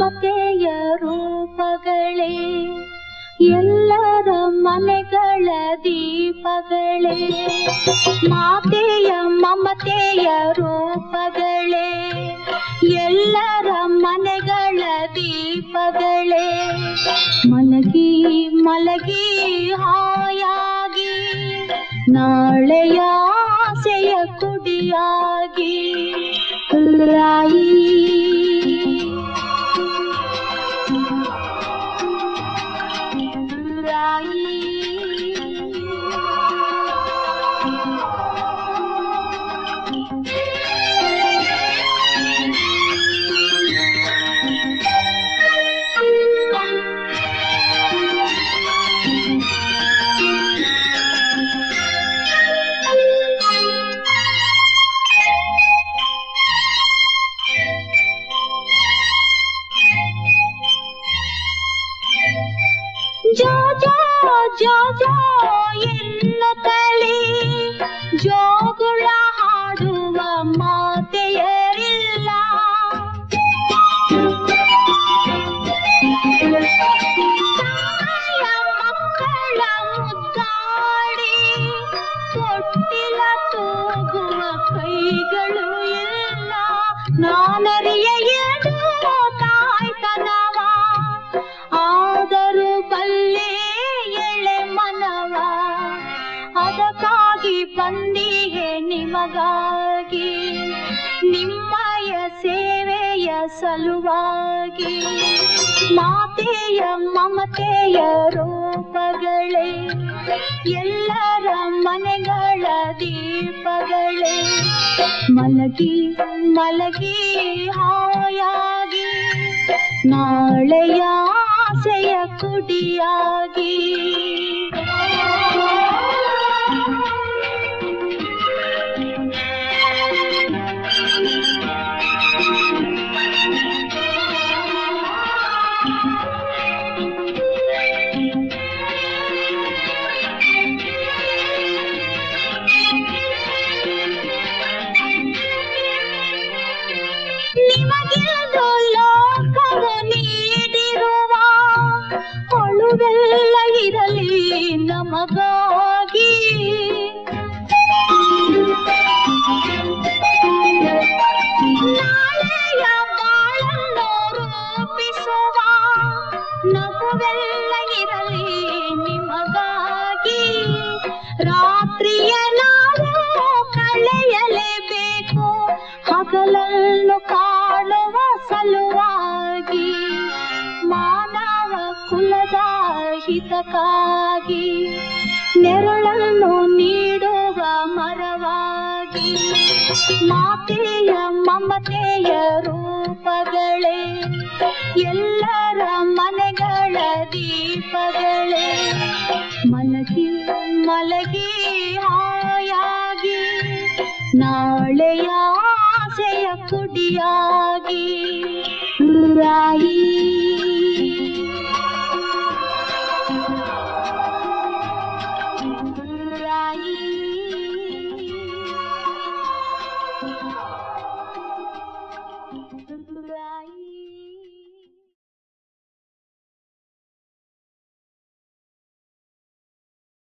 ಮಾತೆಯ ರೂಪಗಳೇ ಎಲ್ಲರ ಮನೆಗಳ ದೀಪಗಳೇ ಮಾತೆಯ ಮಮತೆಯ ರೂಪಗಳೇ ಎಲ್ಲರ ಮನೆಗಳ ದೀಪಗಳೇ ಮಲಗಿ ಮಲಗಿ ಹಾಯಾಗಿ ನಾಳೆಯ ಆಸೆಯ ಕುಡಿಯಾಗಿ ರಾಯಿ ಜೋ ಜೋ ಜೋ ಜೋ ಎನ್ನುತ್ತಲೇ ಜೋಗುಳ ಹಾಡುವ ಮಾತೆಯರಿಲ್ಲ ತಾಯ ಮಕ್ಕಳ ಮುದ್ದಾಡಿ ತೊಟ್ಟಿಲ ತೂಗುವ ಕೈಗಳು ಇಲ್ಲ ನಾನರಿಯದು ತಾಯ್ತನವ ಆದರೂ ಬಲ್ಲೆ ಎಳೆ ಮನವ ಅದಕ್ಕಾಗಿ ಬಂದಿಗೆ ನಿಮಗಾಗಿ ನಿಮ್ಮಯ ಸೇವೆಯ ಸಲುವಾಗಿ ಮಾತೆಯ ಮಮತೆಯ ರೂಪಗಳೇ ಎಲ್ಲರ ಮನೆಗಳ ದೀಪಗಳೇ ಮಲಗಿ ಮಲಗಿ ಹಾಯಾಗಿ ನಾಳೆಯ ಆಸೆಯ ಕುಡಿಯಾಗಿ ನಿಮಗೆಂದು ಲೋಕವು ನೀಡಿರುವ ಅಳುವೆಲ್ಲ ಇರಲಿ ನಮಗಾಗಿ ನಾಳೆಯ ಬಾಳನ್ನು ರೂಪಿಸುವ ನಗುವೆಲ್ಲ ಇರಲಿ ನಿಮಗಾಗಿ ರಾತ್ರಿಯ ನಾವು ಕಳೆಯಲೇಬೇಕು ಹಗಲನ್ನು ಕಾಣುವ ಸಲುವಾಗಿ ಮಾನವ ಕುಲದ ಹಿತಕ್ಕಾಗಿ ನೆರಳನ್ನು ನೀಡುವ ಮರವಾಗಿ ಮಾತೆಯ ಮಮತೆಯ ರೂಪಗಳೇ ಎಲ್ಲರ ಮನೆಗಳ ದೀಪಗಳೇ ಮಲಗಿ ಮಲಗಿ ಹಾಯಾಗಿ ನಾಳೆಯ ಆಸೆಯ ಕುಡಿಯಾಗಿ ರಾಯಿ